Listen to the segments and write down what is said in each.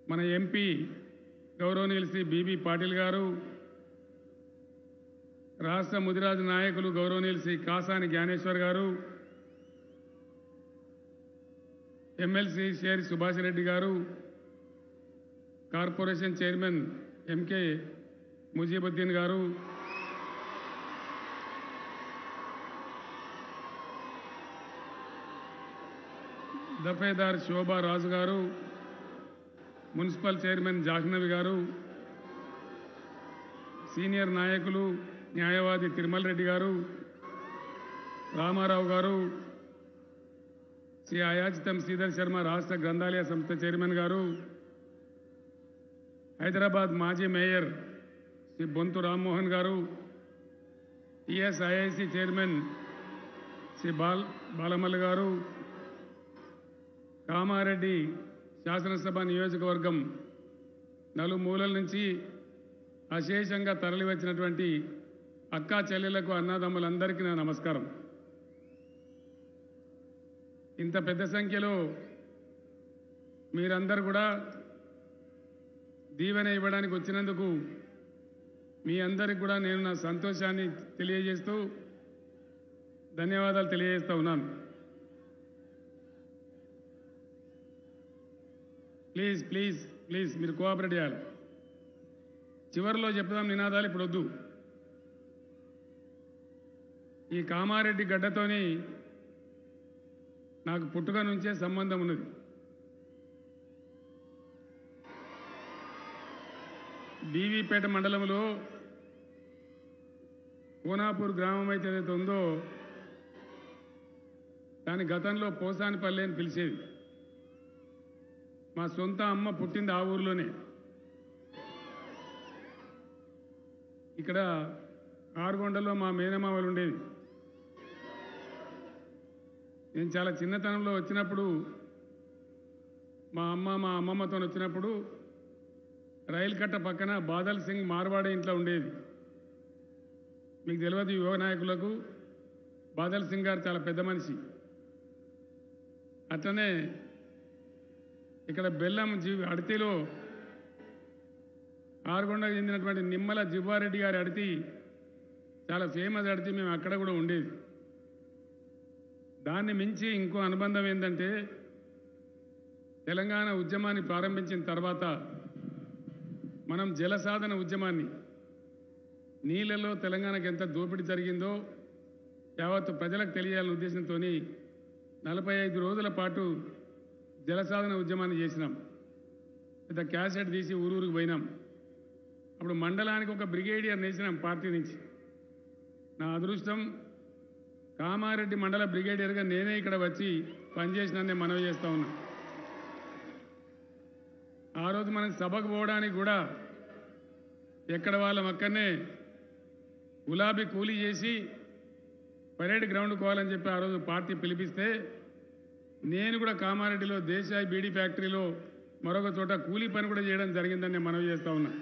మన ఎంపీ గౌరవనీయులు శ్రీ బీబీ పాటిల్ గారు రాష్ట్ర ముదిరాజు నాయకులు గౌరవనీయులు శ్రీ కాసాని జ్ఞానేశ్వర్ గారు ఎమ్మెల్సీ షేరి సుభాష్ రెడ్డి గారు కార్పొరేషన్ చైర్మన్ ఎంకే ముజీబుద్దీన్ గారు దఫేదార్ శోభా రాజు గారు మున్సిపల్ చైర్మన్ జాహ్నవి గారు సీనియర్ నాయకులు న్యాయవాది తిరుమల రెడ్డి గారు రామారావు గారు శ్రీ అయాచితం శ్రీధర్ శర్మ రాష్ట్ర గ్రంథాలయ సంస్థ చైర్మన్ గారు హైదరాబాద్ మాజీ mayor Shri Bonthu Rammohan garu TSIIC chairman Shri బాల్ బాలమల్లి గారు కామారెడ్డి శాసనసభ నియోజకవర్గం నలుమూలల నుంచి అశేషంగా తరలివచ్చినటువంటి అక్కా చెల్లెలకు అన్నదమ్ములందరికీ నా నమస్కారం ఇంత పెద్ద సంఖ్యలో మీరందరూ కూడా దీవెన ఇవ్వడానికి వచ్చినందుకు మీ అందరికి కూడా నేను నా సంతోషాన్ని తెలియజేస్తూ ధన్యవాదాలు తెలియజేస్తూ ఉన్నాను ప్లీజ్ ప్లీజ్ ప్లీజ్ మీరు కోఆపరేట్ చేయాలి చివరిలో చెప్దాం నినాదాలు ఇప్పుడు వద్దు ఈ కామారెడ్డి గడ్డతోని నాకు పుట్టుక నుంచే సంబంధం ఉన్నది బీవీపేట మండలంలో కోనాపూర్ గ్రామం అయితే ఏదైతే ఉందో దాని గతంలో పోసానిపల్లి అని పిలిచేది మా సొంత అమ్మ పుట్టింది ఆ ఊర్లోనే ఇక్కడ ఆరుగొండలో మా మేనమామలు ఉండేది నేను చాలా చిన్నతనంలో వచ్చినప్పుడు మా అమ్మ మా అమ్మమ్మతో వచ్చినప్పుడు రైలు కట్ట పక్కన బాదల్ సింగ్ మార్వాడే ఇంట్లో ఉండేది మీకు తెలియదు యువ నాయకులకు బాదల్ సింగ్ గారు చాలా పెద్ద మనిషి అట్లనే ఇక్కడ బెల్లం జీ అడితిలో ఆరుగొండకు చెందినటువంటి నిమ్మల జివ్వారెడ్డి గారి అడితి చాలా ఫేమస్ అడితి మేము అక్కడ కూడా ఉండేది దాన్ని మించి ఇంకో అనుబంధం ఏంటంటే తెలంగాణ ఉద్యమాన్ని ప్రారంభించిన తర్వాత మనం జలసాధన ఉద్యమాన్ని నీళ్ళలో తెలంగాణకు ఎంత దోపిడీ జరిగిందో యావత్తు ప్రజలకు తెలియాలనే ఉద్దేశంతో నలభై ఐదు రోజుల పాటు జలసాధన ఉద్యమాన్ని చేసినాం పెద్ద క్యాసెట్ తీసి ఊరూరికి పోయినాం అప్పుడు మండలానికి ఒక బ్రిగేడియర్ నేసినాం పార్టీ నుంచి నా అదృష్టం కామారెడ్డి మండల బ్రిగేడియర్గా నేనే ఇక్కడ వచ్చి పనిచేసిననే మనవి చేస్తా ఉన్నా ఆ రోజు మనం సభకు పోవడానికి కూడా ఎక్కడ వాళ్ళం అక్కడనే గులాబీ కూలీ చేసి పరేడ్ గ్రౌండ్ పోవాలని చెప్పి ఆ రోజు పార్టీ పిలిపిస్తే నేను కూడా కామారెడ్డిలో దేశాయి బీడీ ఫ్యాక్టరీలో మరొక చోట కూలీ పని కూడా చేయడం జరిగిందని నేను మనవి చేస్తా ఉన్నా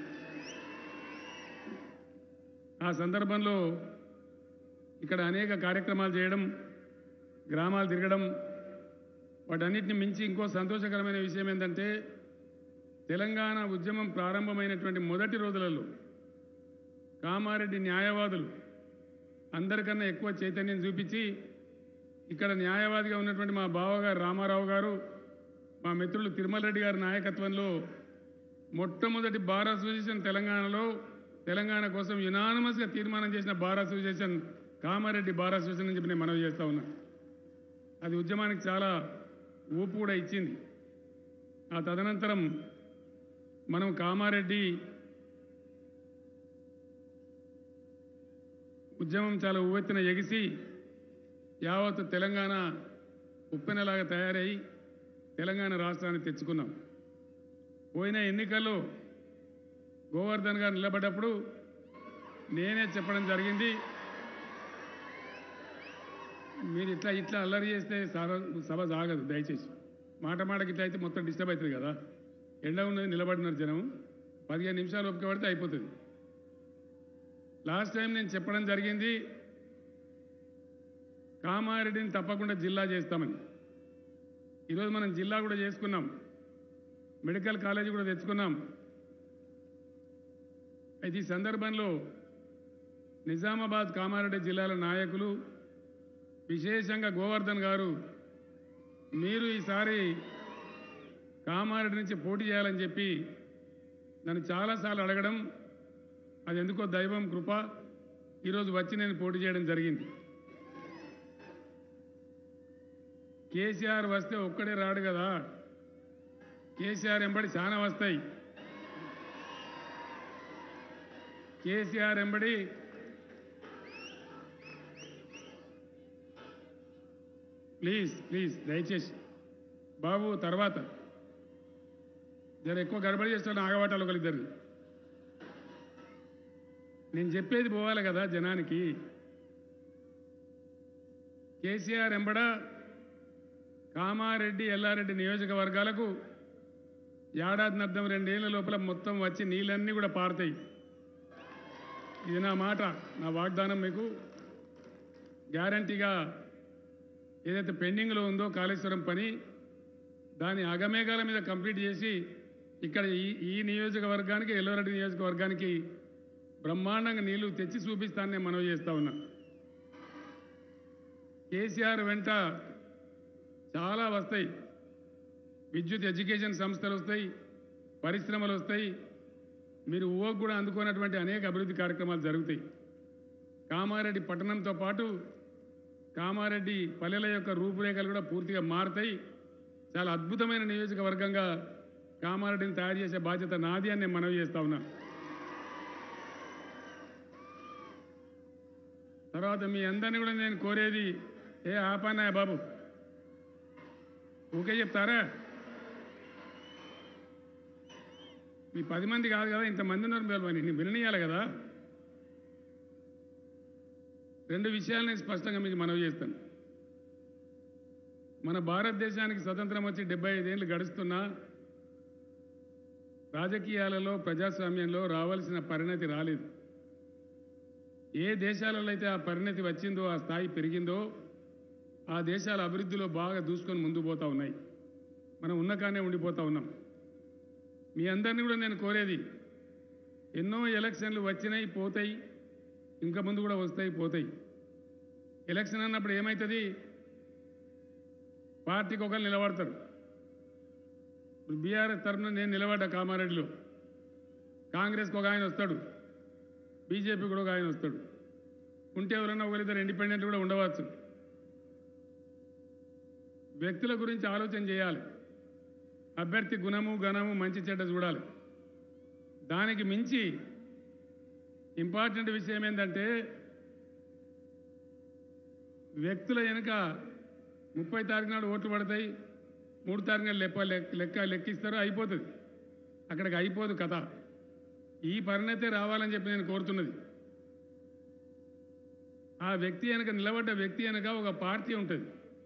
ఆ సందర్భంలో ఇక్కడ అనేక కార్యక్రమాలు చేయడం గ్రామాలు తిరగడం వాటన్నిటిని మించి ఇంకో సంతోషకరమైన విషయం ఏంటంటే తెలంగాణ ఉద్యమం ప్రారంభమైనటువంటి మొదటి రోజులలో కామారెడ్డి న్యాయవాదులు అందరికన్నా ఎక్కువ చైతన్యం చూపించి ఇక్కడ న్యాయవాదిగా ఉన్నటువంటి మా బావగారు రామారావు గారు మా మిత్రులు తిరుమల రెడ్డి గారి నాయకత్వంలో మొట్టమొదటి బార్ అసోసియేషన్ తెలంగాణలో తెలంగాణ కోసం యునానమస్గా తీర్మానం చేసిన bar association Kamareddy bar association అని చెప్పి నేను మనవి చేస్తా ఉన్నా అది ఉద్యమానికి చాలా ఊపు కూడా ఇచ్చింది ఆ తదనంతరం మనం కామారెడ్డి ఉద్యమం చాలా ఉవ్వెత్తున ఎగిసి యావత్ తెలంగాణ ఉప్పెనలాగా తయారై తెలంగాణ రాష్ట్రాన్ని తెచ్చుకున్నాం పోయిన ఎన్నికల్లో గోవర్ధన్ గారు నిలబడ్డప్పుడు నేనే చెప్పడం జరిగింది మీరు ఇట్లా ఇట్లా అల్లరి చేస్తే సభ సభ సాగదు దయచేసి మాట మాటకి ఇట్లా అయితే మొత్తం డిస్టర్బ్ అవుతుంది కదా ఎండ ఉన్నది నిలబడినారు జనం పదిహేను నిమిషాలు ఒప్పుక పడితే అయిపోతుంది లాస్ట్ టైం నేను చెప్పడం జరిగింది కామారెడ్డిని తప్పకుండా జిల్లా చేస్తామని ఈరోజు మనం జిల్లా కూడా చేసుకున్నాం మెడికల్ కాలేజీ కూడా తెచ్చుకున్నాం అయితే ఈ సందర్భంలో నిజామాబాద్ కామారెడ్డి జిల్లాల నాయకులు విశేషంగా గోవర్ధన్ గారు మీరు ఈసారి కామారెడ్డి నుంచి పోటీ చేయాలని చెప్పి నన్ను చాలాసార్లు అడగడం అది ఎందుకో దైవం కృప ఈరోజు వచ్చి నేను పోటీ చేయడం జరిగింది కేసీఆర్ వస్తే ఒక్కడే రాడు కదా కేసీఆర్ ఎంబడి చాలా వస్తాయి కేసీఆర్ ఎంబడి ప్లీజ్ ప్లీజ్ దయచేసి బాబు తర్వాత జర ఎక్కువ గడబడి చేస్తాను ఆగవాటాలు ఒకరిద్దరు నేను చెప్పేది పోవాలి కదా జనానికి కేసీఆర్ ఎంబడ కామారెడ్డి ఎల్లారెడ్డి నియోజకవర్గాలకు ఏడాది అర్థం రెండేళ్ల లోపల మొత్తం వచ్చి నీళ్ళన్నీ కూడా పారుతాయి ఇది నా మాట నా వాగ్దానం మీకు గ్యారంటీగా ఏదైతే పెండింగ్లో ఉందో కాళేశ్వరం పని దాని అగమేఘాల మీద కంప్లీట్ చేసి ఇక్కడ ఈ ఈ నియోజకవర్గానికి ఎల్లవరెడ్డి నియోజకవర్గానికి బ్రహ్మాండంగా నీళ్లు తెచ్చి చూపిస్తానని నేను మనవి చేస్తా ఉన్నా కేసీఆర్ వెంట చాలా వస్తాయి విద్యుత్ ఎడ్యుకేషన్ సంస్థలు వస్తాయి పరిశ్రమలు వస్తాయి మీరు ఊహకు కూడా అందుకున్నటువంటి అనేక అభివృద్ధి కార్యక్రమాలు జరుగుతాయి కామారెడ్డి పట్టణంతో పాటు కామారెడ్డి పల్లెల యొక్క రూపురేఖలు కూడా పూర్తిగా మారుతాయి చాలా అద్భుతమైన నియోజకవర్గంగా కామారెడ్డిని తయారు చేసే బాధ్యత నాది అని నేను మనవి చేస్తా ఉన్నా తర్వాత మీ అందరినీ కూడా నేను కోరేది ఏ ఆపానా బాబు ఊకే చెప్తారా మీ పది మంది కాదు కదా ఇంతమంది ఉన్నారు మీరు నేను విననీయాలి కదా రెండు విషయాలు నేను స్పష్టంగా మీకు మనవి చేస్తాను మన భారతదేశానికి స్వతంత్రం వచ్చి డెబ్బై ఐదేళ్ళు గడుస్తున్నా రాజకీయాలలో ప్రజాస్వామ్యంలో రావాల్సిన పరిణతి రాలేదు ఏ దేశాలలో అయితే ఆ పరిణతి వచ్చిందో ఆ స్థాయి పెరిగిందో ఆ దేశాల అభివృద్ధిలో బాగా దూసుకొని ముందుకు పోతా ఉన్నాయి మనం ఉన్నకానే ఉండిపోతా ఉన్నాం మీ అందరినీ కూడా నేను కోరేది ఎన్నో ఎలక్షన్లు వచ్చినాయి పోతాయి ఇంకా ముందు కూడా వస్తాయి పోతాయి ఎలక్షన్ అన్నప్పుడు ఏమవుతుంది పార్టీకి ఒకరు నిలబడతారు ఇప్పుడు బీఆర్ఎస్ తరఫున నేను నిలబడ్డా కామారెడ్డిలో కాంగ్రెస్కి ఒక ఆయన వస్తాడు బీజేపీ కూడా ఒక ఆయన వస్తాడు ఉంటే ఎవరైనా ఒకరిద్దరు ఇండిపెండెంట్ కూడా ఉండవచ్చు వ్యక్తుల గురించి ఆలోచన చేయాలి అభ్యర్థి గుణము గణము మంచి చెడ్డ చూడాలి దానికి మించి ఇంపార్టెంట్ విషయం ఏంటంటే వ్యక్తుల వెనుక ముప్పై తారీఖు నాడు ఓట్లు పడతాయి మూడు తారీఖు నాడు లెక్క లెక్క లెక్క లెక్కిస్తారు అయిపోతుంది అక్కడికి అయిపోదు కథ ఈ పరిణతే రావాలని చెప్పి నేను కోరుతున్నది ఆ వ్యక్తి వెనక నిలబడ్డ వ్యక్తి వెనక ఒక పార్టీ ఉంటుంది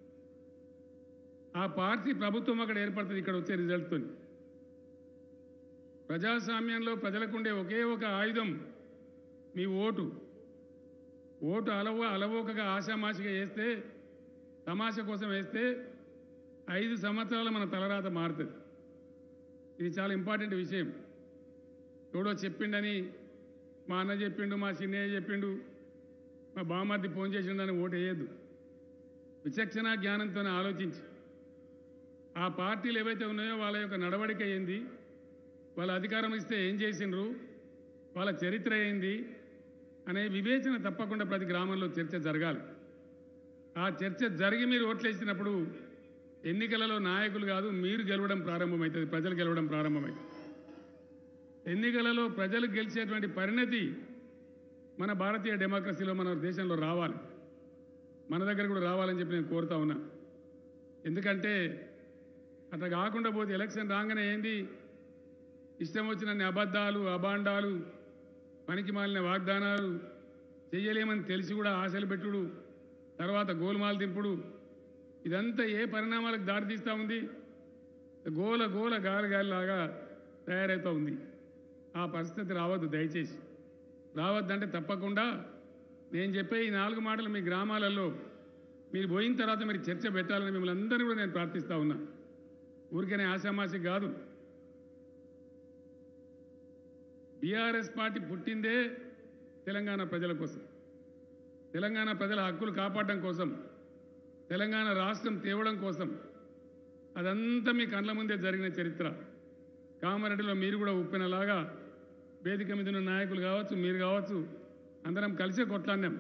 ఆ పార్టీ ప్రభుత్వం అక్కడ ఏర్పడుతుంది ఇక్కడ వచ్చే రిజల్ట్తో ప్రజాస్వామ్యంలో ప్రజలకు ఉండే ఒకే ఒక ఆయుధం మీ ఓటు ఓటు అలవ అలవోకగా ఆశామాషిగా వేస్తే తమాషా కోసం వేస్తే ఐదు సంవత్సరాల మన తలరాత మారుతుంది ఇది చాలా ఇంపార్టెంట్ విషయం ఎవడో చెప్పిండని మా అన్న చెప్పిండు మా చిన్నయ్య చెప్పిండు మా బామర్ది ఫోన్ చేసిండని ఓటు వేయద్దు విచక్షణ జ్ఞానంతో ఆలోచించి ఆ పార్టీలు ఏవైతే ఉన్నాయో వాళ్ళ యొక్క నడవడిక ఏంది వాళ్ళ అధికారం ఇస్తే ఏం చేసిండ్రు వాళ్ళ చరిత్ర ఏంది అనే వివేచన తప్పకుండా ప్రతి గ్రామంలో చర్చ జరగాలి ఆ చర్చ జరిగి మీరు ఓట్లేసినప్పుడు ఎన్నికలలో నాయకులు కాదు మీరు గెలవడం ప్రారంభమవుతుంది ప్రజలు గెలవడం ప్రారంభమవుతుంది ఎన్నికలలో ప్రజలు గెలిచేటువంటి పరిణతి మన భారతీయ డెమోక్రసీలో మన దేశంలో రావాలి మన దగ్గర కూడా రావాలని చెప్పి నేను కోరుతా ఉన్నా ఎందుకంటే అట్లా కాకుండా పోతే ఎలక్షన్ రాగానే ఏంది ఇష్టం వచ్చినన్ని అబద్ధాలు అబాండాలు పనికి మాలిన వాగ్దానాలు చెయ్యలేమని తెలిసి కూడా ఆశలు పెట్టుడు తర్వాత గోల్మాల్ దింపుడు ఇదంతా ఏ పరిణామాలకు దారితీస్తూ ఉంది గోల గోల గాలి గాలిలాగా తయారవుతూ ఉంది ఆ పరిస్థితి రావద్దు దయచేసి రావద్దంటే తప్పకుండా నేను చెప్పే ఈ నాలుగు మాటలు మీ గ్రామాలలో మీరు పోయిన తర్వాత మీరు చర్చ పెట్టాలని మిమ్మల్ని అందరినీ కూడా నేను ప్రార్థిస్తూ ఉన్నా ఊరికనే ఆశామాసి కాదు బీఆర్ఎస్ పార్టీ పుట్టిందే తెలంగాణ ప్రజల కోసం తెలంగాణ ప్రజల హక్కులు కాపాడడం కోసం తెలంగాణ రాష్ట్రం తేవడం కోసం అదంతా మీ కళ్ళ ముందే జరిగిన చరిత్ర కామారెడ్డిలో మీరు కూడా ఉప్పినలాగా వేదిక మీద ఉన్న నాయకులు కావచ్చు మీరు కావచ్చు అందరం కలిసే కొట్లాడినాం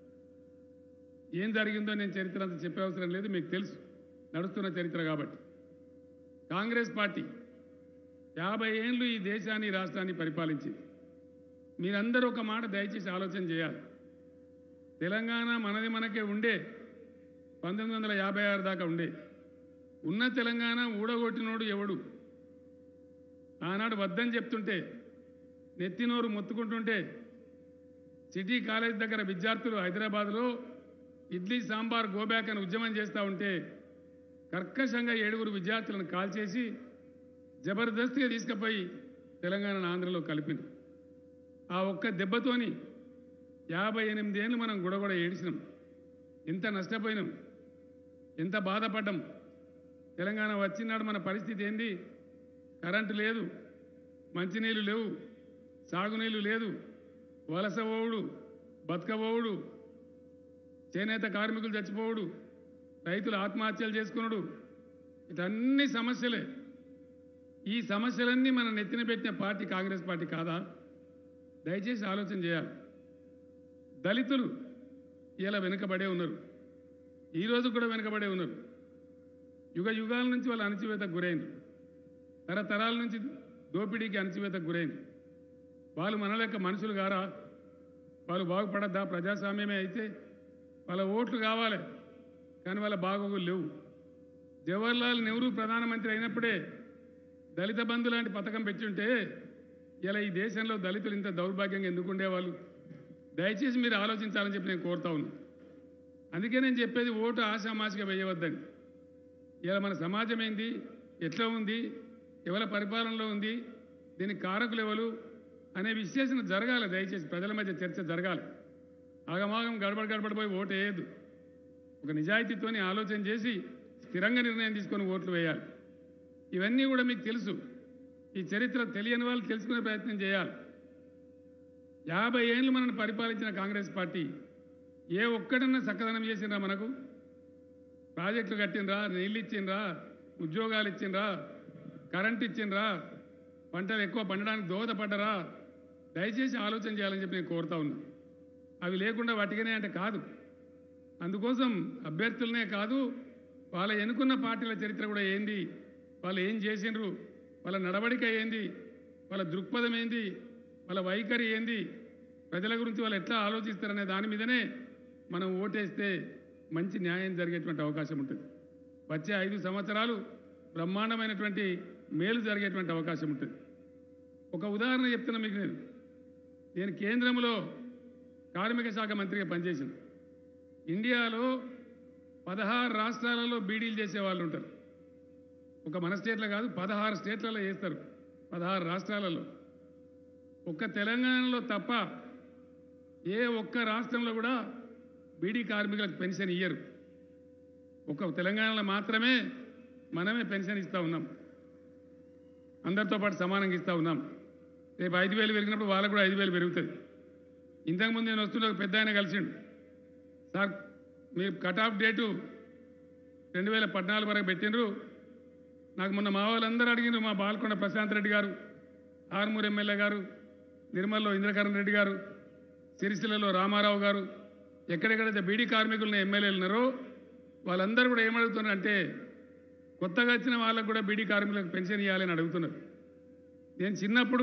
ఏం జరిగిందో నేను చరిత్ర అంతా చెప్పే అవసరం లేదు మీకు తెలుసు నడుస్తున్న చరిత్ర కాబట్టి కాంగ్రెస్ పార్టీ యాభై ఏళ్ళు ఈ దేశాన్ని ఈ రాష్ట్రాన్ని పరిపాలించింది మీరందరూ ఒక మాట దయచేసి ఆలోచన చేయాలి తెలంగాణ మనది మనకే ఉండే పంతొమ్మిది వందల యాభై ఆరు దాకా ఉండే ఉన్న తెలంగాణ ఊడగొట్టినోడు ఎవడు ఆనాడు వద్దని చెప్తుంటే నెత్తినోరు మొత్తుకుంటుంటే సిటీ కాలేజ్ దగ్గర విద్యార్థులు హైదరాబాద్లో ఇడ్లీ సాంబార్ గోబ్యాక్ అని ఉద్యమం చేస్తూ ఉంటే కర్కశంగా ఏడుగురు విద్యార్థులను కాల్చేసి జబర్దస్తిగా తీసుకుపోయి తెలంగాణను ఆంధ్రలో కలిపింది ఆ ఒక్క దెబ్బతోని యాభై ఎనిమిది ఏళ్ళు మనం గుడగొడ ఏడిసినాం ఎంత నష్టపోయినాం ఎంత బాధపడ్డాం తెలంగాణ వచ్చినాడు మన పరిస్థితి ఏంది కరెంటు లేదు మంచినీళ్ళు లేవు సాగునీళ్ళు లేదు వలస ఓవుడు బతకబోవుడు చేనేత కార్మికులు చచ్చిపోవుడు రైతులు ఆత్మహత్యలు చేసుకున్నాడు ఇటన్ని సమస్యలే ఈ సమస్యలన్నీ మనం నెత్తిన పెట్టిన పార్టీ కాంగ్రెస్ పార్టీ కాదా దయచేసి ఆలోచన చేయాలి దళితులు ఇలా వెనుకబడే ఉన్నారు ఈరోజు కూడా వెనుకబడే ఉన్నారు యుగ యుగాల నుంచి వాళ్ళు అణచివేతకు గురైంది తరతరాల నుంచి దోపిడీకి అణచివేతకు గురైంది వాళ్ళు మన లెక్క మనుషులు గారా వాళ్ళు బాగుపడద్దా ప్రజాస్వామ్యమే అయితే వాళ్ళ ఓట్లు కావాలి కానీ వాళ్ళ బాగోగులు లేవు జవహర్లాల్ నెహ్రూ ప్రధానమంత్రి అయినప్పుడే దళిత బంధు లాంటి పథకం పెట్టుంటే ఇలా ఈ దేశంలో దళితులు ఇంత దౌర్భాగ్యంగా ఎందుకు ఉండేవాళ్ళు దయచేసి మీరు ఆలోచించాలని చెప్పి నేను కోరుతా ఉన్నాను అందుకే నేను చెప్పేది ఓటు ఆశామాషిగా వేయవద్దని ఇలా మన సమాజం ఏంది ఎట్లా ఉంది ఎవరి పరిపాలనలో ఉంది దీనికి కారకులు ఎవరు అనే విశ్లేషణ జరగాలి దయచేసి ప్రజల మధ్య చర్చ జరగాలి ఆగమాగం గడబడ గడబడిపోయి ఓటు వేయద్దు ఒక నిజాయితీతోని ఆలోచన చేసి స్థిరంగా నిర్ణయం తీసుకొని ఓట్లు వేయాలి ఇవన్నీ కూడా మీకు తెలుసు ఈ చరిత్ర తెలియని వాళ్ళు తెలుసుకునే ప్రయత్నం చేయాలి యాభై ఏళ్ళు మనల్ని పరిపాలించిన కాంగ్రెస్ పార్టీ ఏ ఒక్కడన్నా చక్కదనం చేసిండ్రా మనకు ప్రాజెక్టులు కట్టినరా నీళ్ళు ఇచ్చిండ్రా ఉద్యోగాలు ఇచ్చిండ్రా కరెంట్ ఇచ్చిండ్రా పంటలు ఎక్కువ పండడానికి దోహదపడ్డరా దయచేసి ఆలోచన చేయాలని చెప్పి నేను కోరుతా ఉన్నా అవి లేకుండా వాటికనే అంటే కాదు అందుకోసం అభ్యర్థులనే కాదు వాళ్ళ ఎన్నుకున్న పార్టీల చరిత్ర కూడా ఏంది వాళ్ళు ఏం చేసిండ్రు వాళ్ళ నడవడిక ఏంది వాళ్ళ దృక్పథం ఏంది వాళ్ళ వైఖరి ఏంది ప్రజల గురించి వాళ్ళు ఎట్లా ఆలోచిస్తారనే దాని మీదనే మనం ఓటేస్తే మంచి న్యాయం జరిగేటువంటి అవకాశం ఉంటుంది వచ్చే ఐదు సంవత్సరాలు బ్రహ్మాండమైనటువంటి మేలు జరిగేటువంటి అవకాశం ఉంటుంది ఒక ఉదాహరణ చెప్తున్నా మీకు నేను నేను కేంద్రంలో కార్మిక శాఖ మంత్రిగా పనిచేసింది ఇండియాలో పదహారు రాష్ట్రాలలో బీడీలు చేసే వాళ్ళు ఉంటారు ఒక మన స్టేట్లో కాదు పదహారు స్టేట్లలో చేస్తారు పదహారు రాష్ట్రాలలో ఒక్క తెలంగాణలో తప్ప ఏ ఒక్క రాష్ట్రంలో కూడా బీడీ కార్మికులకు పెన్షన్ ఇయ్యరు ఒక తెలంగాణలో మాత్రమే మనమే పెన్షన్ ఇస్తూ ఉన్నాం అందరితో పాటు సమానంగా ఇస్తూ ఉన్నాం రేపు ఐదు వేలు పెరిగినప్పుడు వాళ్ళకు కూడా ఐదు వేలు పెరుగుతుంది ఇంతకుముందు నేను వస్తున్న ఒక పెద్ద ఆయన కలిసిండు సార్ మీ కట్ ఆఫ్ డేటు రెండు వేల పద్నాలుగు వరకు పెట్టిండ్రు నాకు మొన్న మా వాళ్ళందరూ అడిగినారు మా బాల్కొండ ప్రశాంత్ రెడ్డి గారు ఆర్మూర్ ఎమ్మెల్యే గారు నిర్మల్లో ఇంద్రకరణ్ రెడ్డి గారు సిరిసిల్లలో రామారావు గారు ఎక్కడెక్కడైతే బీడీ కార్మికులను ఎమ్మెల్యేలు ఉన్నారో వాళ్ళందరూ కూడా ఏమడుగుతున్నారు అంటే కొత్తగా వచ్చిన వాళ్ళకు కూడా బీడీ కార్మికులకు పెన్షన్ ఇవ్వాలని అడుగుతున్నారు నేను చిన్నప్పుడు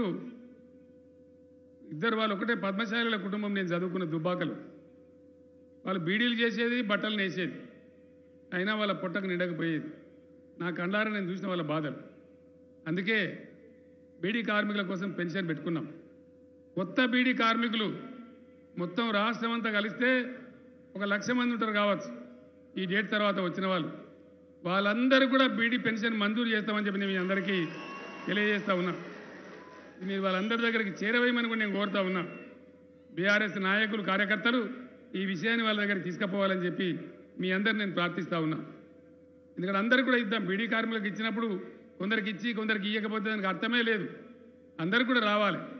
ఇద్దరు వాళ్ళు ఒకటే పద్మశాలిల కుటుంబం నేను చదువుకున్న దుబ్బాకలు వాళ్ళు బీడీలు చేసేది బట్టలు నేసేది అయినా వాళ్ళ పొట్టకు నిండకపోయేది నా కండారా నేను చూసిన వాళ్ళ బాధలు అందుకే బీడీ కార్మికుల కోసం పెన్షన్ పెట్టుకున్నాం కొత్త బీడీ కార్మికులు మొత్తం రాష్ట్రం అంతా కలిస్తే ఒక లక్ష మంది ఉంటారు కావచ్చు ఈ డేట్ తర్వాత వచ్చిన వాళ్ళు వాళ్ళందరూ కూడా బీడీ పెన్షన్ మంజూరు చేస్తామని చెప్పి నేను మీ అందరికీ తెలియజేస్తా ఉన్నా మీరు వాళ్ళందరి దగ్గరికి చేరవేయమని కూడా నేను కోరుతా ఉన్నా బీఆర్ఎస్ నాయకులు కార్యకర్తలు ఈ విషయాన్ని వాళ్ళ దగ్గరికి తీసుకుపోవాలని చెప్పి మీ అందరు నేను ప్రార్థిస్తా ఉన్నా ఎందుకంటే అందరికీ కూడా ఇద్దాం బీడీ కార్మికులకు ఇచ్చినప్పుడు కొందరికి ఇచ్చి కొందరికి ఇవ్వకపోతే దానికి అర్థమే లేదు అందరికి కూడా రావాలి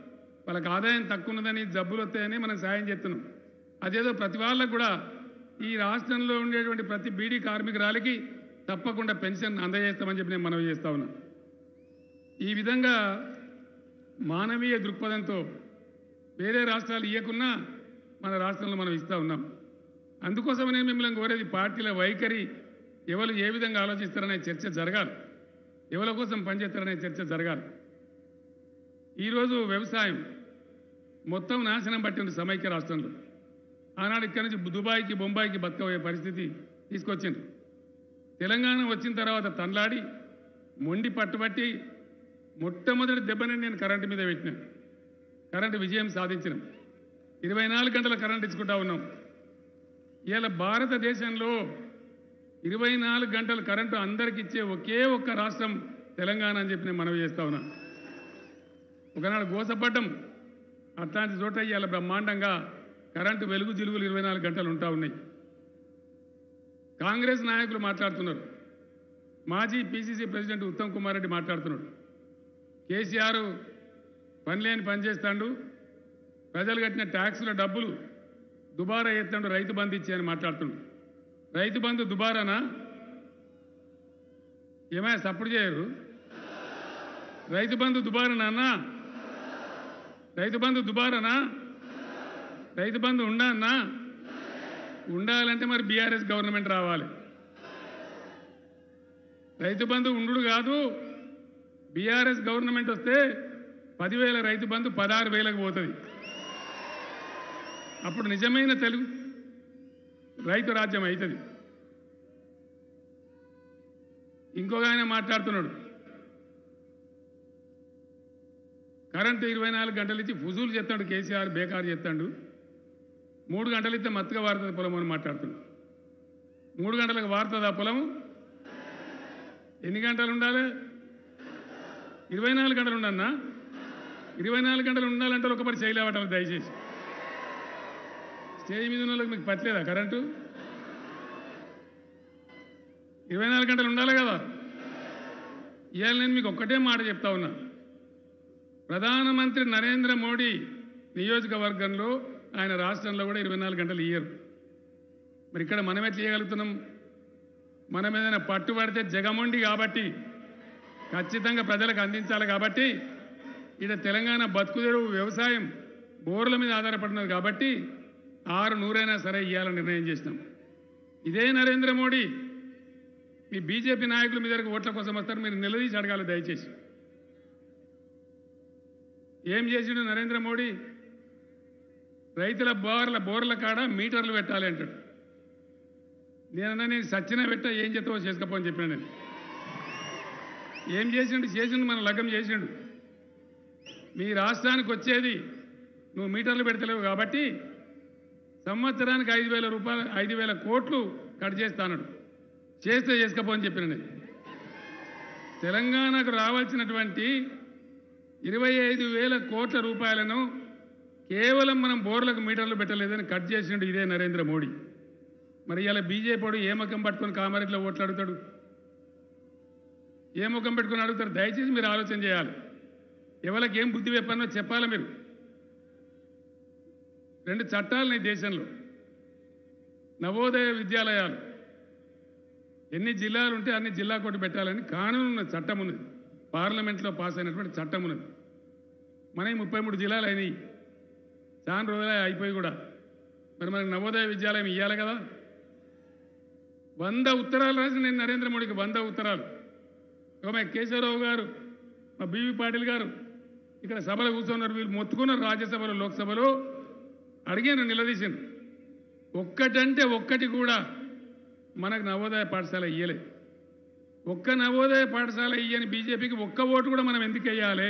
వాళ్ళకి ఆదాయం తక్కువ ఉన్నదని జబ్బులు వస్తాయని మనం సాయం చేస్తున్నాం అదేదో ప్రతి వాళ్ళకు కూడా ఈ రాష్ట్రంలో ఉండేటువంటి ప్రతి బీడీ కార్మికురాలికి తప్పకుండా పెన్షన్ అందజేస్తామని చెప్పి నేను మనవి చేస్తా ఉన్నా ఈ విధంగా మానవీయ దృక్పథంతో వేరే రాష్ట్రాలు ఇవ్వకున్నా మన రాష్ట్రంలో మనం ఇస్తా ఉన్నాం అందుకోసమనే మిమ్మల్ని కోరేది పార్టీల వైఖరి ఎవరు ఏ విధంగా ఆలోచిస్తారనే చర్చ జరగాలి ఎవరి కోసం పనిచేస్తారనే చర్చ జరగాలి ఈరోజు వ్యవసాయం మొత్తం నాశనం పట్టి ఉంది సమైక్య రాష్ట్రంలో ఆనాడు ఇక్కడి నుంచి దుబాయ్కి బొంబాయికి బతకబోయే పరిస్థితి తీసుకొచ్చింది తెలంగాణ వచ్చిన తర్వాత తన్లాడి మొండి పట్టుబట్టి మొట్టమొదటి దెబ్బని నేను కరెంటు మీద పెట్టిన కరెంటు విజయం సాధించినాం ఇరవై నాలుగు గంటల కరెంట్ ఇచ్చుకుంటా ఉన్నాం ఇవాళ భారతదేశంలో ఇరవై నాలుగు గంటల కరెంటు అందరికి ఇచ్చే ఒకే ఒక్క రాష్ట్రం తెలంగాణ అని చెప్పి నేను మనవి చేస్తా ఉన్నా ఒకనాడు గోసపడ్డం అట్లాంటి చోట ఇవాళ బ్రహ్మాండంగా కరెంటు వెలుగు జిలుగులు ఇరవై నాలుగు గంటలు ఉంటా ఉన్నాయి కాంగ్రెస్ నాయకులు మాట్లాడుతున్నారు మాజీ పిసిసి ప్రెసిడెంట్ ఉత్తమ్ కుమార్ రెడ్డి మాట్లాడుతున్నాడు కేసీఆర్ పనిలేని పని చేస్తాడు ప్రజలు కట్టిన ట్యాక్సుల డబ్బులు దుబారా ఎత్తాడు రైతు బంధు ఇచ్చి అని మాట్లాడుతున్నాడు రైతు బంధు దుబారానా ఏమైనా సప్పుడు చేయరు రైతు బంధు దుబారానా అన్నా రైతు బంధు దుబారానా రైతు బంధు ఉండా అన్నా ఉండాలంటే మరి బీఆర్ఎస్ గవర్నమెంట్ రావాలి రైతు బంధు ఉండు కాదు బీఆర్ఎస్ గవర్నమెంట్ వస్తే పదివేల రైతు బంధు పదహారు వేలకు పోతుంది అప్పుడు నిజమైన తెలుగు రైతు రాజ్యం అవుతుంది ఇంకొక ఆయన మాట్లాడుతున్నాడు కరెంటు ఇరవై నాలుగు గంటలు ఇచ్చి ఫుజూలు చెప్తాడు కేసీఆర్ బేకారు చెప్తాడు మూడు గంటలు ఇస్తే మత్తుగా వారుతుంది పొలం అని మాట్లాడుతున్నాడు మూడు గంటలకు వారుతుంది ఆ పొలం ఎన్ని గంటలు ఉండాలి ఇరవై నాలుగు గంటలు ఉండన్నా ఇరవై నాలుగు గంటలు ఉండాలంటే ఒకపరి చేయలేవటాలి దయచేసి స్టేజ్ మీద ఉన్న వాళ్ళకి మీకు పట్టలేదా కరెంటు ఇరవై నాలుగు గంటలు ఉండాలి కదా ఇవాళ నేను మీకు ఒక్కటే మాట చెప్తా ఉన్నా ప్రధానమంత్రి నరేంద్ర మోడీ నియోజకవర్గంలో ఆయన రాష్ట్రంలో కూడా ఇరవై నాలుగు గంటలు ఇయ్యరు మరి ఇక్కడ మనం ఎట్లా చేయగలుగుతున్నాం మనం ఏదైనా పట్టుబడితే జగమొండి కాబట్టి ఖచ్చితంగా ప్రజలకు అందించాలి కాబట్టి ఇక్కడ తెలంగాణ బతుకుదెరువు వ్యవసాయం బోర్ల మీద ఆధారపడినది కాబట్టి ఆరు నూరైనా సరే ఇవ్వాలని నిర్ణయం చేసినాం ఇదే నరేంద్ర మోడీ మీ బీజేపీ నాయకులు మీ దగ్గరకు ఓట్ల కోసం వస్తారు మీరు నిలదీసి అడగాలి దయచేసి ఏం చేసిండు నరేంద్ర మోడీ రైతుల బోర్ల బోర్ల కాడ మీటర్లు పెట్టాలి అంటాడు నేనన్నా నేను సచ్చిన పెట్ట ఏం చేస్తావో చేసుకోపో అని చెప్పిన నేను ఏం చేసిండు చేసిండు మన లగ్గం చేసిండు మీ రాష్ట్రానికి వచ్చేది నువ్వు మీటర్లు పెడతలేవు కాబట్టి సంవత్సరానికి ఐదు వేల రూపాయలు ఐదు వేల కోట్లు కట్ చేస్తానడు చేస్తే చేసుకోపో అని చెప్పిన నేను తెలంగాణకు రావాల్సినటువంటి ఇరవై ఐదు వేల కోట్ల రూపాయలను కేవలం మనం బోర్లకు మీటర్లు పెట్టలేదని కట్ చేసిండు ఇదే నరేంద్ర మోడీ మరి ఇలా బీజేపీ ఏ ముఖం పట్టుకొని కామారెడ్డిలో ఓట్లు అడుగుతాడు ఏ ముఖం పెట్టుకొని అడుగుతారు దయచేసి మీరు ఆలోచన చేయాలి ఎవరికి ఏం బుద్ధి చెప్పానో చెప్పాలి మీరు రెండు చట్టాలు ఈ దేశంలో నవోదయ విద్యాలయాలు ఎన్ని జిల్లాలు ఉంటే అన్ని జిల్లా కోటి పెట్టాలని కానూను ఉన్న చట్టం ఉన్నది పార్లమెంట్లో పాస్ అయినటువంటి చట్టం ఉన్నది మన ముప్పై మూడు జిల్లాలు అయినాయి చాలా రోజులే అయిపోయి కూడా మరి మనకి నవోదయ విద్యాలయం ఇవ్వాలి కదా వంద ఉత్తరాలు రాసి నేను నరేంద్ర మోడీకి వంద ఉత్తరాలు ఇక మా కేశవరావు గారు మా బీవీ పాటిల్ గారు ఇక్కడ సభలో కూర్చున్నారు వీళ్ళు మొత్తుకున్నారు రాజ్యసభలో లోక్సభలో అడిగాను నిలదీశాను ఒక్కటంటే ఒక్కటి కూడా మనకు నవోదయ పాఠశాల ఇయ్యలే ఒక్క నవోదయ పాఠశాల ఇయ్యని బీజేపీకి ఒక్క ఓటు కూడా మనం ఎందుకు వెయ్యాలి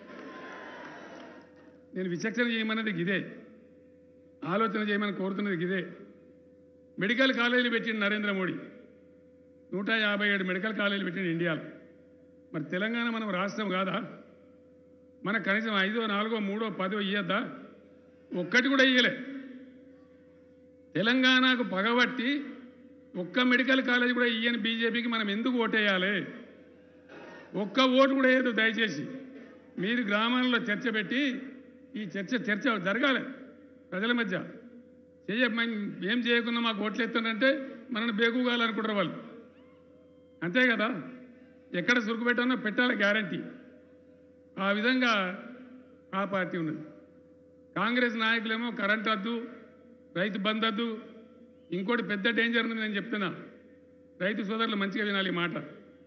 నేను విచక్షణ చేయమన్నది ఇదే ఆలోచన చేయమని కోరుతున్నది ఇదే మెడికల్ కాలేజీలు పెట్టిండు నరేంద్ర మోడీ నూట యాభై ఏడు మెడికల్ కాలేజీలు పెట్టిండు ఇండియాలో మరి తెలంగాణ మనం రాష్ట్రం కాదా మనకు కనీసం ఐదో నాలుగో మూడో పదో ఇయ్యద్దా ఒక్కటి కూడా ఇయ్యలే తెలంగాణకు పగబట్టి ఒక్క మెడికల్ కాలేజ్ కూడా ఇయ్యని బీజేపీకి మనం ఎందుకు ఓటేయాలి ఒక్క ఓటు కూడా వేయదు దయచేసి మీరు గ్రామాల్లో చర్చ పెట్టి ఈ చర్చ చర్చ జరగాలి ప్రజల మధ్య చెయ్య ఏం చేయకుండా మాకు ఓట్లు ఎత్తానంటే మనల్ని బేగుగాలనుకుంటారు వాళ్ళు అంతే కదా ఎక్కడ సురుకు పెట్టానో పెట్టాలి గ్యారంటీ ఆ విధంగా ఆ పార్టీ ఉన్నది కాంగ్రెస్ నాయకులేమో కరెంట్ వద్దు రైతు బంద్ వద్దు ఇంకోటి పెద్ద డేంజర్ ఉంది నేను చెప్తున్నా రైతు సోదరులు మంచిగా వినాలి ఈ మాట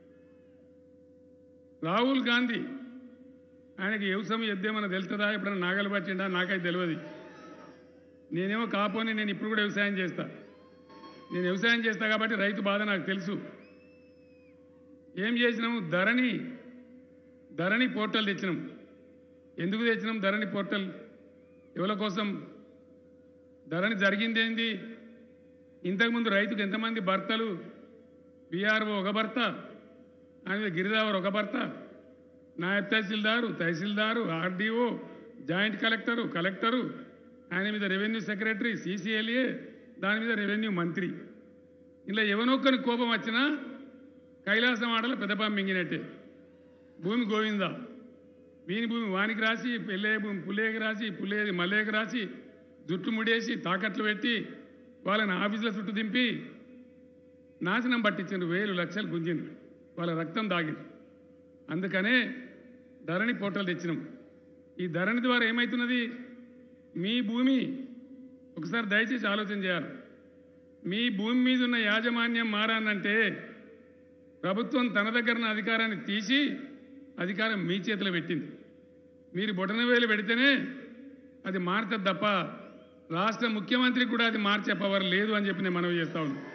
రాహుల్ గాంధీ ఆయనకి వ్యవసాయం ఎద్దేమన్నా తెలుస్తుందా ఎప్పుడైనా నాగలు పట్టిండా నాకైతే తెలియదు నేనేమో కాపోని నేను ఇప్పుడు కూడా వ్యవసాయం చేస్తా నేను వ్యవసాయం చేస్తా కాబట్టి రైతు బాధ నాకు తెలుసు ఏం చేసినాము ధరణి ధరణి పోర్టల్ తెచ్చినాం ఎందుకు తెచ్చినాం ధరణి పోర్టల్ ఎవరి కోసం ధరణి జరిగింది ఏంది ఇంతకుముందు రైతుకు ఎంతమంది భర్తలు బీఆర్ఓ ఒక భర్త ఆయన గిరిదావర్ ఒక భర్త నాయబ్ తహసీల్దారు తహసీల్దారు ఆర్డీఓ జాయింట్ కలెక్టరు కలెక్టరు ఆయన మీద రెవెన్యూ సెక్రటరీ సీసీఎల్ఏ దాని మీద రెవెన్యూ మంత్రి ఇలా ఎవనొక్కని కోపం వచ్చినా కైలాసం ఆడలో పెద్దపాము మింగినట్టే భూమి గోవిందా వీని భూమి వానికి రాసి పెళ్ళే భూమి పుల్లేకి రాసి పుల్లేది మల్లేకి రాసి జుట్టు ముడేసి తాకట్లు పెట్టి వాళ్ళని ఆఫీసుల చుట్టూ దింపి నాశనం పట్టించిండ్రు వేలు లక్షలు గుంజిండ్రు వాళ్ళ రక్తం దాగిండ్రు అందుకనే ధరణి పోర్టల్ తెచ్చినాం ఈ ధరణి ద్వారా ఏమవుతున్నది మీ భూమి ఒకసారి దయచేసి ఆలోచన చేయాలి మీ భూమి మీద ఉన్న యాజమాన్యం మారానంటే ప్రభుత్వం తన దగ్గర ఉన్న అధికారాన్ని తీసి అధికారం మీ చేతిలో పెట్టింది మీరు బొటన వేలు పెడితేనే అది మారుతుంది తప్ప రాష్ట్ర ముఖ్యమంత్రికి కూడా అది మార్చే పవర్ లేదు అని చెప్పి నేను మనవి చేస్తా ఉన్నాను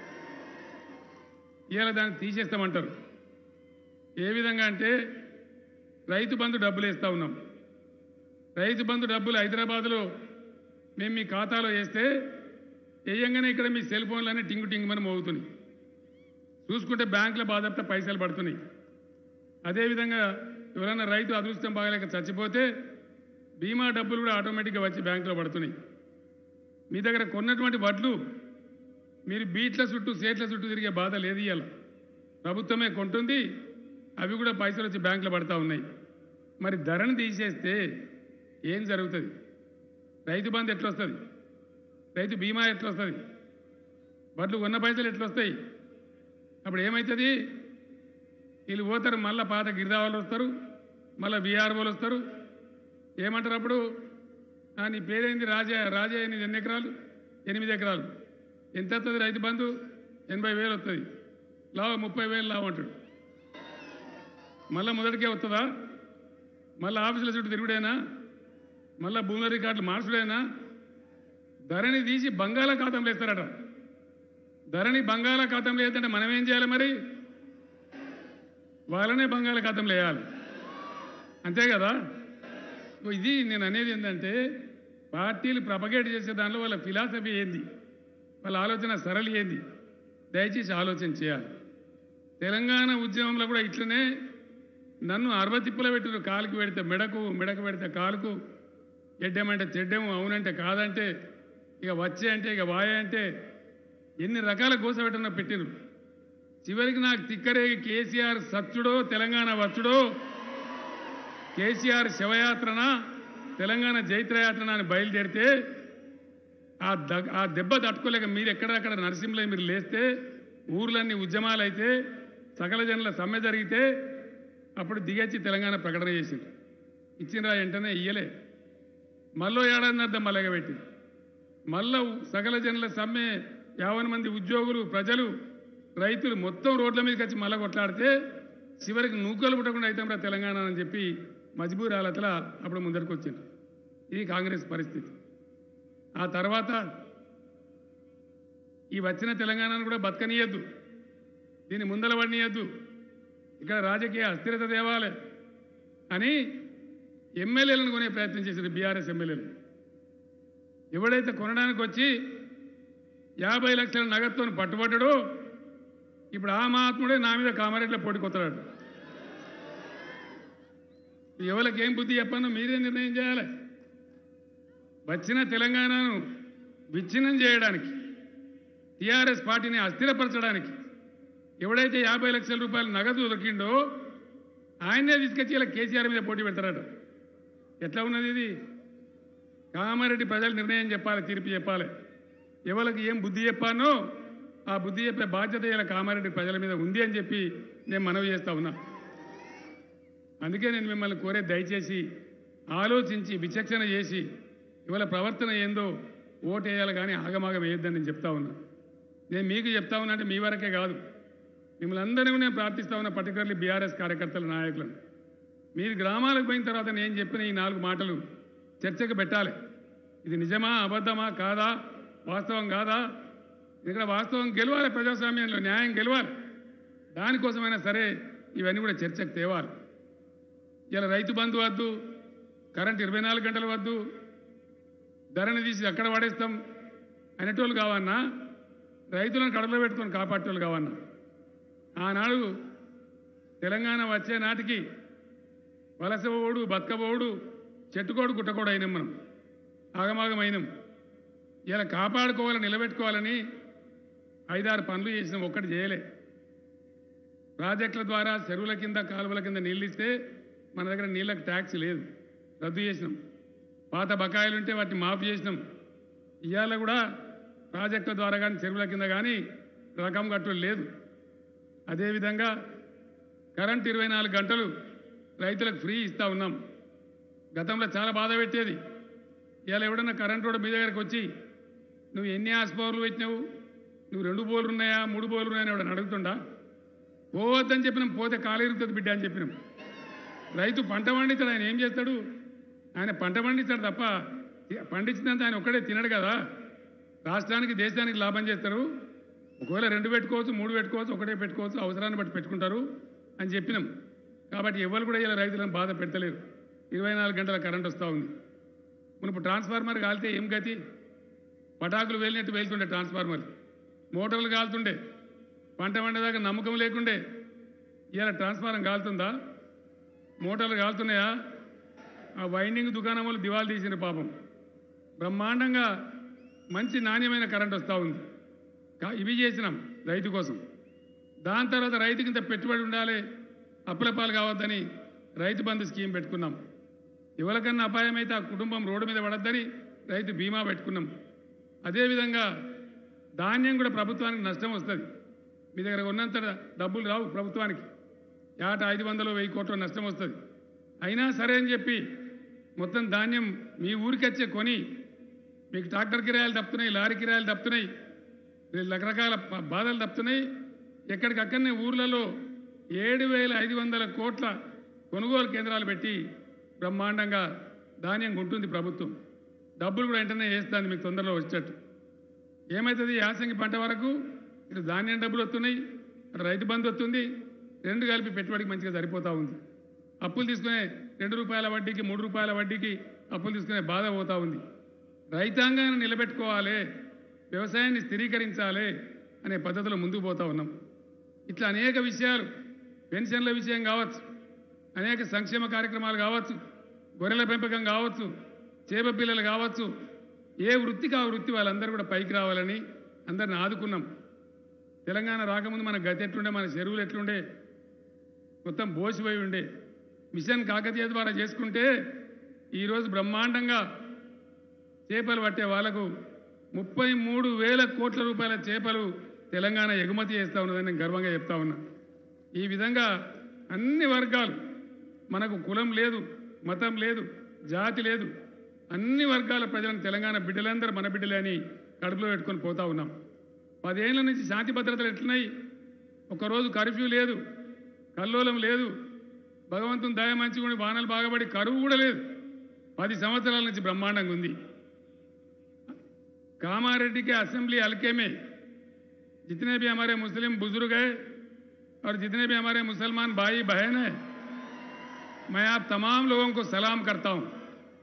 ఇవాళ దాన్ని తీసేస్తామంటారు ఏ విధంగా అంటే రైతు బంధు డబ్బులు వేస్తూ ఉన్నాం రైతు బంధు డబ్బులు హైదరాబాద్లో మేము మీ ఖాతాలో వేస్తే వేయంగానే ఇక్కడ మీ సెల్ ఫోన్లన్నీ టింగు టింగుమని మోగుతున్నాయి చూసుకుంటే బ్యాంకులో బాధపడితే పైసలు పడుతున్నాయి అదేవిధంగా ఎవరైనా రైతు అదృష్టం బాగలేక చచ్చిపోతే బీమా డబ్బులు కూడా ఆటోమేటిక్గా వచ్చి బ్యాంకులో పడుతున్నాయి మీ దగ్గర కొన్నటువంటి వడ్లు మీరు బీట్ల చుట్టూ సేట్ల చుట్టూ తిరిగే బాధ లేదు ఇవాళ ప్రభుత్వమే కొంటుంది అవి కూడా పైసలు వచ్చి బ్యాంకులో పడతా ఉన్నాయి మరి ధరను తీసేస్తే ఏం జరుగుతుంది రైతు బంధు ఎట్లా వస్తుంది రైతు బీమా ఎట్లా వస్తుంది వడ్లు కొన్న పైసలు ఎట్లా వస్తాయి అప్పుడు ఏమవుతుంది వీళ్ళు పోతారు మళ్ళీ పాత గిరిదావాళ్ళు వస్తారు మళ్ళీ బీఆర్ఓలు వస్తారు ఏమంటారు అప్పుడు "ఆ, నీ పేరేంది రాజా రాజా నీది ఎన్ని ఎకరాలు ఎనిమిది ఎకరాలు ఎంత వస్తుంది రైతు బంధు ఎనభై వేలు వస్తుంది లావు ముప్పై వేలు లావు అంటాడు మళ్ళీ మొదటికే వస్తుందా మళ్ళీ ఆఫీసుల చుట్టూ తిరుగుడేనా మళ్ళీ భూముల రికార్డులు మార్చుడేనా ధరణి తీసి బంగాళాఖాతంలో వేస్తారట ధరణి బంగాళాఖాతంలో వేద్దంటే మనం ఏం చేయాలి మరి వాళ్ళనే బంగాళాఖాతంలో వేయాలి అంతే కదా ఓ ఇది నేను అనేది ఏంటంటే పార్టీలు ప్రపగేట్ చేసే దానిలో వాళ్ళ ఫిలాసఫీ ఏంది వాళ్ళ ఆలోచన సరళి ఏంది దయచేసి ఆలోచన చేయాలి తెలంగాణ ఉద్యమంలో కూడా ఇట్లనే నన్ను అరవతిప్పుల పెట్టారు కాలుకి పెడితే మెడకు మెడకు పెడితే కాలుకు ఎడ్డమంటే చెడ్డము అవునంటే కాదంటే ఇక వచ్చే అంటే ఇక వాయ అంటే ఎన్ని రకాల గోసపెట్టన పెట్టిరు చివరికి నాకు తిక్కరేగి కేసీఆర్ సచ్చుడో తెలంగాణ వచ్చుడో కేసీఆర్ శవయాత్రన తెలంగాణ జైత్రయాత్రన అని బయలుదేరితే ఆ దగ్ ఆ దెబ్బ తట్టుకోలేక మీరు ఎక్కడక్కడ నరసింహలో మీరు లేస్తే ఊర్లన్నీ ఉద్యమాలు అయితే సకల జనుల సమ్మె జరిగితే అప్పుడు దిగచ్చి తెలంగాణ ప్రకటన చేసింది ఇచ్చిండ్రా వెంటనే ఇయ్యలే మళ్ళీ ఏడాది అర్థం మళ్ళగా పెట్టింది మళ్ళా సకల జనుల సమ్మె యావన మంది ఉద్యోగులు ప్రజలు రైతులు మొత్తం రోడ్ల మీదకి వచ్చి మళ్ళా కొట్లాడితే చివరికి నూకలు పుట్టకుండా అవుతాం తెలంగాణ అని చెప్పి మజ్బూర్ హాలతలా అప్పుడు ముందరికి వచ్చింది ఇది కాంగ్రెస్ పరిస్థితి ఆ తర్వాత ఈ వచ్చిన తెలంగాణను కూడా బతకనీయద్దు దీన్ని ముందల పడినీయద్దు ఇక్కడ రాజకీయ అస్థిరత తేవాలి అని ఎమ్మెల్యేలను కొనే ప్రయత్నం చేశారు బీఆర్ఎస్ ఎమ్మెల్యేలు ఎవడైతే కొనడానికి వచ్చి యాభై లక్షల నగదుతో పట్టుబడ్డాడో ఇప్పుడు ఆ మహాత్ముడే నా మీద కామారెడ్డిలో పోటీకొత్తాడు ఎవరికి ఏం బుద్ధి చెప్పానో మీరే నిర్ణయం చేయాలి వచ్చిన తెలంగాణను విచ్ఛిన్నం చేయడానికి టీఆర్ఎస్ పార్టీని అస్థిరపరచడానికి ఎవడైతే యాభై లక్షల రూపాయలు నగదు దొరికిండో ఆయన్నే తీసుకొచ్చి ఇలా కేసీఆర్ మీద పోటీ పెడతారట ఎట్లా ఉన్నది ఇది కామారెడ్డి ప్రజలు నిర్ణయం చెప్పాలి తీర్పు చెప్పాలి ఎవరికి ఏం బుద్ధి చెప్పానో ఆ బుద్ధి చెప్పే బాధ్యత ఇలా కామారెడ్డి ప్రజల మీద ఉంది అని చెప్పి నేను మనవి చేస్తా ఉన్నా అందుకే నేను మిమ్మల్ని కోరే దయచేసి ఆలోచించి విచక్షణ చేసి ఇవాళ ప్రవర్తన ఏందో ఓటేయాలి కానీ ఆగమాగం వేయొద్దని నేను చెప్తా ఉన్నా నేను మీకు చెప్తా ఉన్నా అంటే మీ వరకే కాదు మిమ్మల్ని అందరినీ నేను ప్రార్థిస్తా ఉన్నా పర్టికులర్లీ బీఆర్ఎస్ కార్యకర్తల నాయకులను మీరు గ్రామాలకు పోయిన తర్వాత నేను చెప్పిన ఈ నాలుగు మాటలు చర్చకు పెట్టాలి ఇది నిజమా అబద్ధమా కాదా వాస్తవం కాదా ఇక్కడ వాస్తవం గెలవాలి ప్రజాస్వామ్యంలో న్యాయం గెలవాలి దానికోసమైనా సరే ఇవన్నీ కూడా చర్చకు తేవాలి ఇలా రైతు బంధు వద్దు కరెంట్ ఇరవై నాలుగు గంటలు వద్దు ధరని తీసి అక్కడ పడేస్తాం అనేటోళ్ళు కావన్నా రైతులను కడలో పెట్టుకొని కాపాడేటోళ్ళు కావన్నా ఆనాడు తెలంగాణ వచ్చే నాటికి వలస ఓడు బతకబోడు చెట్టుకోడు గుట్టకోడు అయినాం మనం ఆగమాగం అయినాం ఇలా కాపాడుకోవాలని నిలబెట్టుకోవాలని ఐదారు పనులు చేసినాం ఒక్కటి చేయలే ప్రాజెక్టుల ద్వారా చెరువుల కింద కాలువల కింద నీళ్ళు ఇస్తే మన దగ్గర నీళ్ళకి ట్యాక్స్ లేదు రద్దు చేసినాం పాత బకాయిలు ఉంటే వాటిని మాఫ్ చేసినాం ఇవాళ కూడా ప్రాజెక్టుల ద్వారా కానీ చెరువుల కింద కానీ రకం కట్టు లేదు అదేవిధంగా కరెంట్ ఇరవై నాలుగు గంటలు రైతులకు ఫ్రీ ఇస్తా ఉన్నాం గతంలో చాలా బాధ పెట్టేది ఇవాళ ఎవడన్నా కరెంట్ రోడ్డు మీ దగ్గరకు వచ్చి నువ్వు ఎన్ని ఆస్ పవర్లు పెట్టినావు నువ్వు రెండు బోర్లు ఉన్నాయా మూడు బోర్లు ఉన్నాయని ఎవడని అడుగుతుండా పోవద్దని చెప్పినాం పోతే కాలేరుతుంది బిడ్డ అని చెప్పినాం రైతు పంట పండిస్తాడు ఆయన ఏం చేస్తాడు ఆయన పంట పండిస్తాడు తప్ప పండించినంత ఆయన ఒక్కడే తినడు కదా రాష్ట్రానికి దేశానికి లాభం చేస్తారు ఒకవేళ రెండు పెట్టుకోవచ్చు మూడు పెట్టుకోవచ్చు ఒకటే పెట్టుకోవచ్చు అవసరాన్ని బట్టి పెట్టుకుంటారు అని చెప్పినాం కాబట్టి ఎవరు కూడా ఇలా రైతులను బాధ పెట్టలేరు ఇరవై నాలుగు గంటల కరెంట్ వస్తూ ఉంది మునుపు ట్రాన్స్ఫార్మర్ కాలితే ఏం గతి పటాకులు వేలినట్టు వెళ్తుండే ట్రాన్స్ఫార్మర్ మోటార్లు కాలుతుండే పంట పండేదాకా నమ్మకం లేకుండే ఇలా ట్రాన్స్ఫార్మర్ కాలుతుందా మోటార్లు కాలుతున్నాయా ఆ వైండింగ్ దుకాణం వాళ్ళు దివాలు తీసిన పాపం బ్రహ్మాండంగా మంచి నాణ్యమైన కరెంట్ వస్తూ ఉంది కా- ఇవి చేసినాం రైతు కోసం దాని తర్వాత రైతుకి ఇంత పెట్టుబడి ఉండాలి అప్పుల పాలు కావద్దని రైతు బంధు స్కీమ్ పెట్టుకున్నాం ఎవరికన్నా అపాయం అయితే ఆ కుటుంబం రోడ్డు మీద పడద్దని రైతు బీమా పెట్టుకున్నాం అదేవిధంగా ధాన్యం కూడా ప్రభుత్వానికి నష్టం వస్తుంది మీ దగ్గర ఉన్నంత డబ్బులు రావు ప్రభుత్వానికి ఏట ఐదు వందలు వెయ్యి కోట్ల నష్టం వస్తుంది అయినా సరే అని చెప్పి మొత్తం ధాన్యం మీ ఊరికి వచ్చే కొని మీకు ట్రాక్టర్ కిరాయిలు తప్పుతున్నాయి లారీ కిరాయిలు తప్పుతున్నాయి రకరకాల ప- బాధలు తప్పుతున్నాయి ఎక్కడికక్కడనే ఊర్లలో ఏడు వేల ఐదు వందల కోట్ల కొనుగోలు కేంద్రాలు పెట్టి బ్రహ్మాండంగా ధాన్యం కొంటుంది ప్రభుత్వం డబ్బులు కూడా వెంటనే వేస్తుంది మీకు తొందరలో వచ్చేటట్టు ఏమవుతుంది యాసంగి పంట వరకు ఇటు ధాన్యం డబ్బులు వస్తున్నాయి అటు రైతు బంధు వస్తుంది రెండు కలిపి పెట్టుబడికి మంచిగా సరిపోతూ ఉంది అప్పులు తీసుకునే రెండు రూపాయల వడ్డీకి మూడు రూపాయల వడ్డీకి అప్పులు తీసుకునే బాధ పోతూ ఉంది రైతాంగాన్ని నిలబెట్టుకోవాలి వ్యవసాయాన్ని స్థిరీకరించాలి అనే పద్ధతిలో ముందుకు పోతా ఉన్నాం ఇట్లా అనేక విషయాలు పెన్షన్ల విషయం కావచ్చు అనేక సంక్షేమ కార్యక్రమాలు కావచ్చు గొర్రెల పెంపకం కావచ్చు చేప పిల్లలు కావచ్చు ఏ వృత్తికి ఆ వృత్తి వాళ్ళందరూ కూడా పైకి రావాలని అందరిని ఆదుకున్నాం తెలంగాణ రాకముందు మన గతి ఎట్లుండే మన చెరువులు ఎట్లుండే మొత్తం బోసిపోయి ఉండే మిషన్ కాకతీయ ద్వారా చేసుకుంటే ఈరోజు బ్రహ్మాండంగా చేపలు పట్టే వాళ్లకు ముప్పై మూడు వేల కోట్ల రూపాయల చేపలు తెలంగాణ ఎగుమతి చేస్తూ ఉన్నదని నేను గర్వంగా చెప్తా ఉన్నా ఈ విధంగా అన్ని వర్గాలు మనకు కులం లేదు మతం లేదు జాతి లేదు అన్ని వర్గాల ప్రజలను తెలంగాణ బిడ్డలందరూ మన బిడ్డలే అని కడుపులో పెట్టుకొని పోతా ఉన్నాం పదేళ్ల నుంచి శాంతి భద్రతలు ఎట్లున్నాయి ఒకరోజు కర్ఫ్యూ లేదు కల్లోలం లేదు భగవంతుని దయ మంచిగా వానలు బాగపడి కరువు కూడా లేదు పది సంవత్సరాల నుంచి బ్రహ్మాండంగా ఉంది कामारेड्डी के असेंबली हल्के में जितने भी हमारे मुस्लिम बुजुर्ग हैं और जितने भी हमारे मुसलमान भाई बहन हैं मैं आप तमाम लोगों को सलाम करता हूं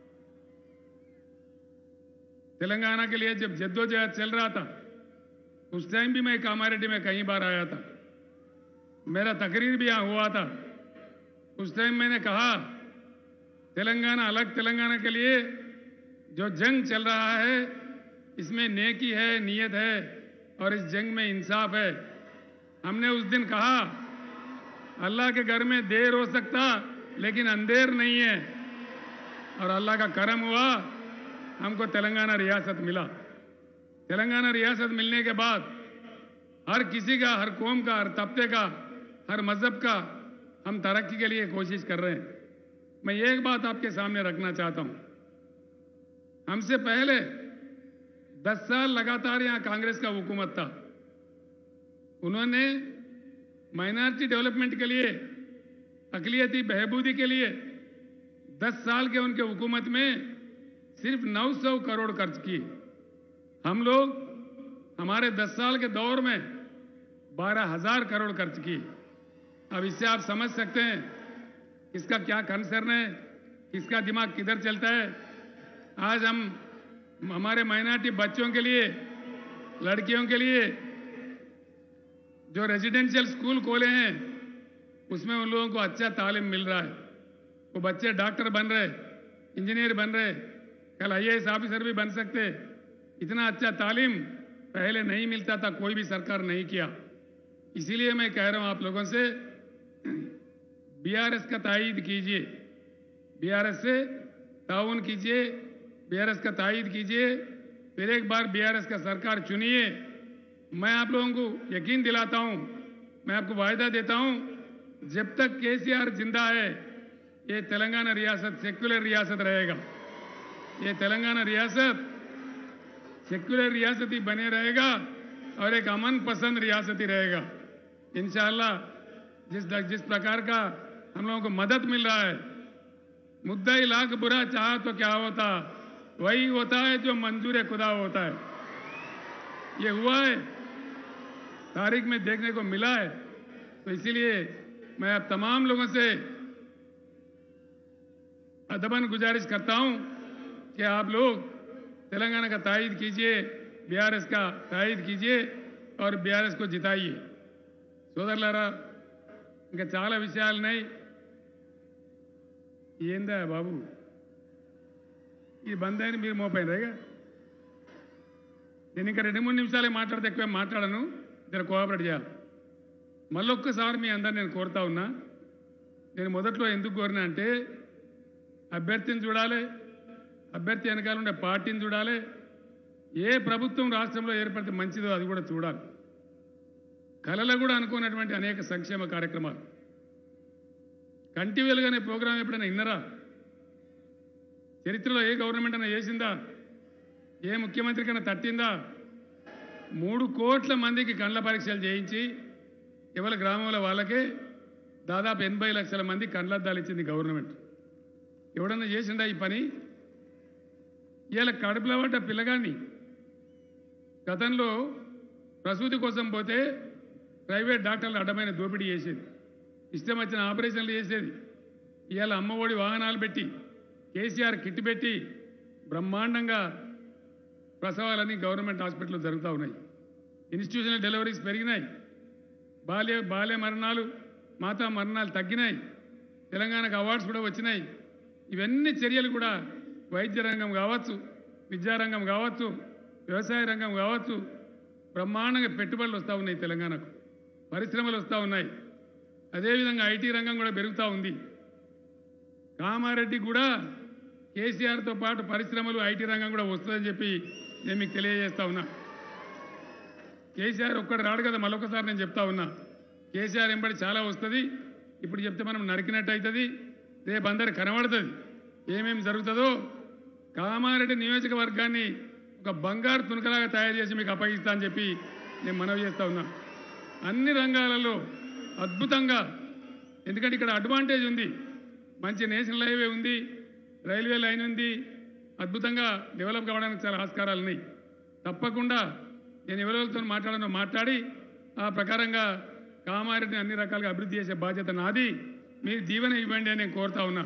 तेलंगाना के लिए जब जद्दोजहद चल रहा था उस टाइम भी मैं कामारेड्डी में कई बार आया था मेरा तकरीर भी यहाँ हुआ था उस टाइम मैंने कहा तेलंगाना अलग तेलंगाना के लिए जो जंग चल रहा है इसमें नेकी है नीयत है और इस जंग में इंसाफ है हमने उस दिन कहा अल्लाह के घर में देर हो सकता लेकिन अंधेर नहीं है और अल्लाह का करम हुआ हमको तेलंगाना रियासत मिला तेलंगाना रियासत मिलने के बाद हर किसी का हर कौम का हर तबके का हर मजहब का हम तरक्की के लिए कोशिश कर रहे हैं मैं एक बात आपके सामने रखना चाहता हूं हमसे पहले दस साल लगातार यहां कांग्रेस का हुकूमत था उन्होंने माइनॉरिटी डेवलपमेंट के लिए अकलियती बहबूदी के लिए दस साल के उनके हुकूमत में सिर्फ 900 करोड़ खर्च किए हम लोग हमारे 10 साल के दौर में बारह हजार करोड़ खर्च किए अब इससे आप समझ सकते हैं किसका क्या कंसर्न है किसका दिमाग किधर चलता है आज हम हमारे माइनॉरिटी बच्चों के लिए लड़कियों के लिए जो रेजिडेंशियल स्कूल खोले हैं उसमें उन लोगों को अच्छा तालीम मिल रहा है वो बच्चे डॉक्टर बन रहे इंजीनियर बन रहे कल आईएएस ऑफिसर भी बन सकते इतना अच्छा तालीम पहले नहीं मिलता था कोई भी सरकार नहीं किया इसीलिए मैं कह रहा हूं आप लोगों से बीआरएस का तायद कीजिए बीआरएस से ताउन कीजिए बीआरएस का तायद कीजिए फिर एक बार बीआरएस का सरकार चुनिए मैं आप लोगों को यकीन दिलाता हूं मैं आपको वायदा देता हूं जब तक केसीआर जिंदा है ये तेलंगाना रियासत सेक्युलर रियासत रहेगा ये तेलंगाना रियासत सेक्युलर रियासत ही बने रहेगा और एक अमन पसंद रियासत ही रहेगा इंशाल्लाह जिस जिस प्रकार का हम लोगों को मदद मिल रहा है मुद्दा ही लाख बुरा चाहा तो क्या होता वही होता है जो मंजूर खुदा होता है ये हुआ है तारीख में देखने को मिला है तो इसीलिए मैं अब तमाम लोगों से अदबन गुजारिश करता हूं कि आप लोग तेलंगाना का तायद कीजिए बीआरएस का तायद कीजिए और बीआरएस को जिताइए సోదరులారా ఇంకా చాలా విషయాలున్నాయి ఏందా బాబు ఈ బంద్ అయిన మీరు మోపోయినరేగా నేను ఇంకా రెండు మూడు నిమిషాలే మాట్లాడితే ఎక్కువ మాట్లాడను జర కోఆపరేట్ చేయాలి మళ్ళొక్కసారి మీ అందరు నేను కోరుతా ఉన్నా నేను మొదట్లో ఎందుకు కోరినా అంటే అభ్యర్థిని చూడాలి అభ్యర్థి వెనకాల ఉండే పార్టీని చూడాలి ఏ ప్రభుత్వం రాష్ట్రంలో ఏర్పడితే మంచిదో అది కూడా చూడాలి కళలో కూడా అనుకున్నటువంటి అనేక సంక్షేమ కార్యక్రమాలు కంటి వెలుగనే ప్రోగ్రాం ఎప్పుడైనా విన్నరా చరిత్రలో ఏ గవర్నమెంట్ అయినా చేసిందా ఏ ముఖ్యమంత్రికైనా తట్టిందా మూడు కోట్ల మందికి కండ్ల పరీక్షలు చేయించి ఇవాళ గ్రామంలో వాళ్ళకే దాదాపు ఎనభై లక్షల మంది కండ్లద్దాలు ఇచ్చింది గవర్నమెంట్ ఎవడన్నా చేసిండా ఈ పని ఇవాళ కడుపులో పడ్డ పిల్లగాన్ని గతంలో ప్రసూతి కోసం పోతే ప్రైవేట్ డాక్టర్లు అడ్డమైన దోపిడీ చేసేది ఇష్టం వచ్చిన ఆపరేషన్లు చేసేది ఇవాళ అమ్మఒడి వాహనాలు పెట్టి కేసీఆర్ కిట్ పెట్టి బ్రహ్మాండంగా ప్రసవాలన్నీ గవర్నమెంట్ హాస్పిటల్లో జరుగుతూ ఉన్నాయి ఇన్స్టిట్యూషనల్ డెలివరీస్ పెరిగినాయి బాల్య బాల్య మరణాలు మాతా మరణాలు తగ్గినాయి తెలంగాణకు అవార్డ్స్ కూడా వచ్చినాయి ఇవన్నీ చర్యలు కూడా వైద్య రంగం కావచ్చు విద్యారంగం కావచ్చు వ్యవసాయ రంగం కావచ్చు బ్రహ్మాండంగా పెట్టుబడులు వస్తూ ఉన్నాయి తెలంగాణకు పరిశ్రమలు వస్తూ ఉన్నాయి అదేవిధంగా ఐటీ రంగం కూడా పెరుగుతూ ఉంది కామారెడ్డి కూడా కేసీఆర్తో పాటు పరిశ్రమలు ఐటీ రంగం కూడా వస్తుందని చెప్పి నేను మీకు తెలియజేస్తా ఉన్నా కేసీఆర్ ఒక్కడు రాడు కదా మరొకసారి నేను చెప్తా ఉన్నా కేసీఆర్ ఎంబడి చాలా వస్తుంది ఇప్పుడు చెప్తే మనం నరికినట్టు అవుతుంది రేపు అందరు కనబడుతుంది ఏమేమి జరుగుతుందో కామారెడ్డి నియోజకవర్గాన్ని ఒక బంగారు తునకలాగా తయారు చేసి మీకు అప్పగిస్తా అని చెప్పి నేను మనవి చేస్తా ఉన్నా అన్ని రంగాలలో అద్భుతంగా ఎందుకంటే ఇక్కడ అడ్వాంటేజ్ ఉంది మంచి నేషనల్ హైవే ఉంది రైల్వే లైన్ ఉంది అద్భుతంగా డెవలప్ కావడానికి చాలా ఆస్కారాలు ఉన్నాయి తప్పకుండా నేను ఎవరెవరితో మాట్లాడానో మాట్లాడి ఆ ప్రకారంగా కామారెడ్డిని అన్ని రకాలుగా అభివృద్ధి చేసే బాధ్యత నాది మీరు దీవెన ఇవ్వండి అని నేను కోరుతా ఉన్నా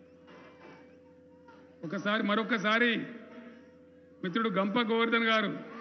ఒకసారి మరొకసారి మిత్రుడు గంప గోవర్ధన్ గారు